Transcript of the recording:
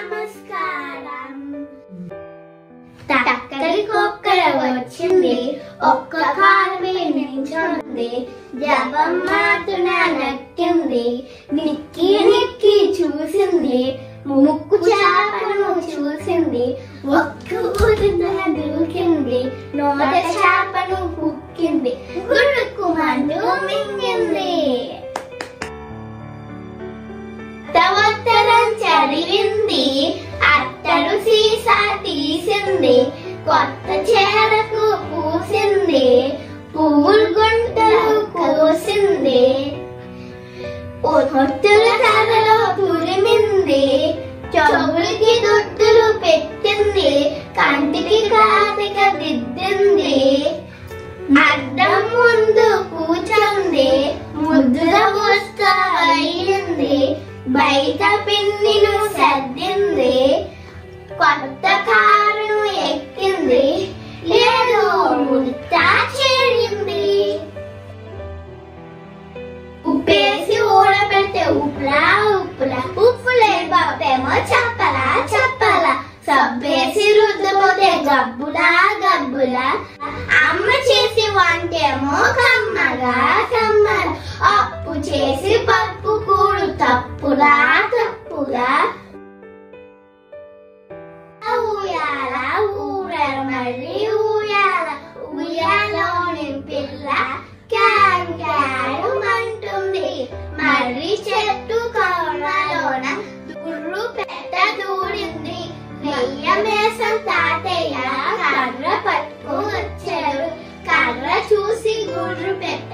నమస్కారం టక్కరి కుక్కర వచ్చింది ఒక్క కాలు మీద నించుంది జపం మాతున నక్కింది నిక్కి నిక్కి చూసింది ముక్కు చేపను చూసింది ఒక్క ఊరిన దూకింది నోట చేపను కుక్కింది గురుకు మందు మింగింది సంవత్సరం చదివింది అత్తరు సీసా తీసింది కొత్త చీరకు పూసింది పువ్వులు గుంటలు కోసింది పొత్తుల తలలో తురిమింది చెవులకి దుద్దులు పెట్టింది కంటికి కాటిక దిద్దింది అద్దం ముందు కూర్చుంది ముద్దుల వస్త్రం అయింది బయట పిన్నిను సర్దింది కొత్త కారును ఎక్కింది లేదు ముడతా చేరింది ఉప్పేసి ఊడబెట్టే ఉప్పులా ఉప్పులా ఉప్పులే బాబేమో చెప్పలా చెప్పలా సబ్బేసి రుద్దుపోతే గబ్బులా గబ్బులా అమ్మ చేసి వంటేమో కమ్మగా కమ్మగా అప్పు చేసి పప్పు కూడు తప్పులా తప్పులా ఊయాల ఊరాల మళ్ళీ ఊయాల ఉయ్యాలోని పిల్ల క్యాంకాడు అంటుంది మర్రి చెట్టు కవలలోన దుర్రు పెట్ట దూరింది నెయ్య మేసం తాతయ్య కర్ర పట్టుకు వచ్చాడు కర్ర చూసి గుర్రు పెట్ట